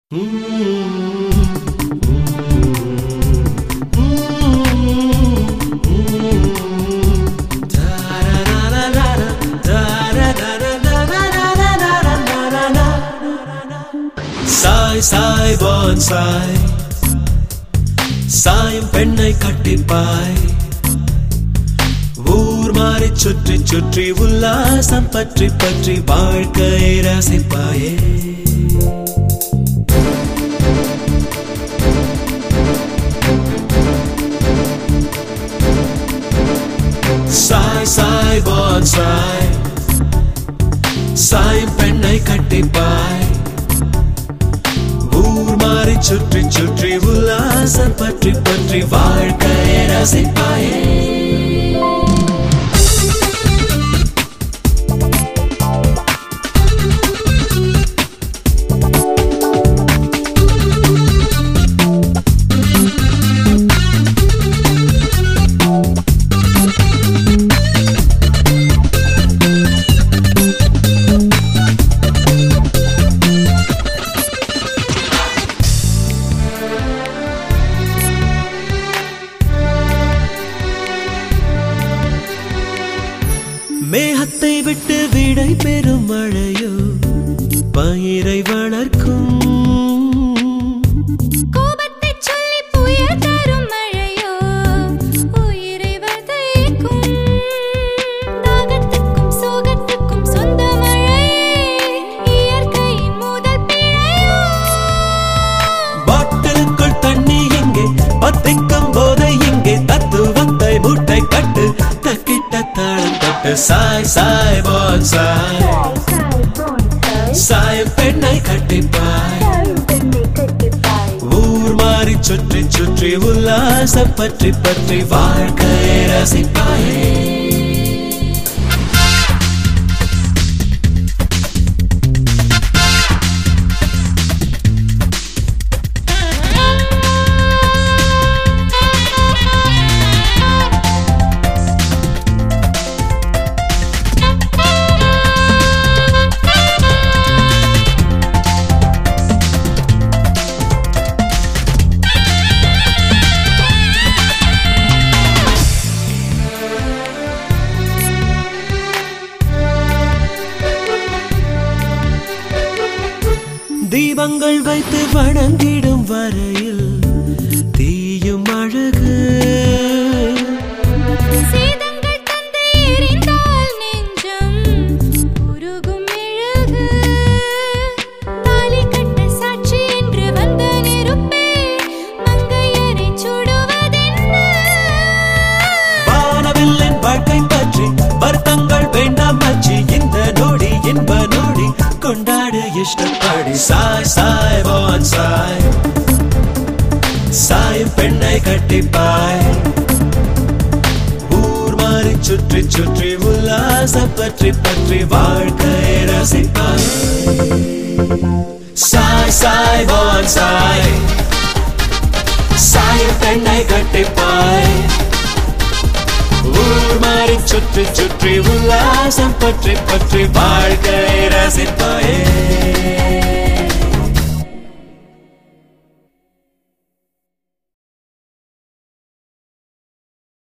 சாய் சாய் பான் சாய் சாயம் பெண்ணை கட்டிப்பாய் ஊர் மாறி சுற்றி சுற்றி உல்லாசம் பற்றி பற்றி வாழ்க்கையை ரசிப்பாயே சாய் சாய் பான் சாய் சாயம் பெண்ணை கட்டிப்பாய் ஊர் மாறி சுற்றி சுற்றி உல்லாசம் பற்றி பற்றி வாழ்க்கையை ரசிப்பாயே மேகத்தை விட்டு விடை பெறும் மழையோ பயிரை வளர்க்கும் கோபத்தைச் சொல்லி புயல் தரும் மழையோ உயிரை வதைக்கும் தாகத்துக்கும் சோகத்துக்கும் சொந்த மழையே இயற்கையின் முதல் பிழையோ பாட்டிலுக்குள் தண்ணி எங்கே பத்திக்கும் போது இங்கே தத்துவத்தை மூட்டை கட்டு தக்கிட்ட தாளம் தட்டு சாய் சாய் போல் சாய் சாயம் பெண்ணை கட்டிப்பாய் ஊர் மாறி சுற்றி சுற்றி உல்லாசம் பற்றி பற்றி வாழ்க்கையை ரசிப்பாயே தீபங்கள் வைத்து வணங்கிடும் வரையில் தீயும் அழகு சேதங்கள் தந்து எரிந்தால் நெஞ்சம் உருகும் மெழுகு தாலி கட்ட சாட்சி என்று வந்த நெருப்பே மங்கையரை சுடுவதென்ன வானவில்லின் வாழ்க்கை பற்றி வருத்தங்கள் வேண்டாம் மச்சி இந்த நொடி இன்ப நொடி கொண்டாடு இஷ்டப்படி சாய் சாய் வான் சாய் சாயம் பெண்ணை கட்டிப்பாய் ஊர் மாறி சுற்றி சுற்றி உல்லாசம் பற்றி பற்றி வாழ்க்கையை ரசிப்பாய் சாய் சாய் வான் சாய் சாயம் பெண்ணை கட்டிப்பாய் ஊர் மாறி சுற்றி சுற்றி உல்லாசம் பற்றி பற்றி வாழ்க்கை ரசிப்பாயே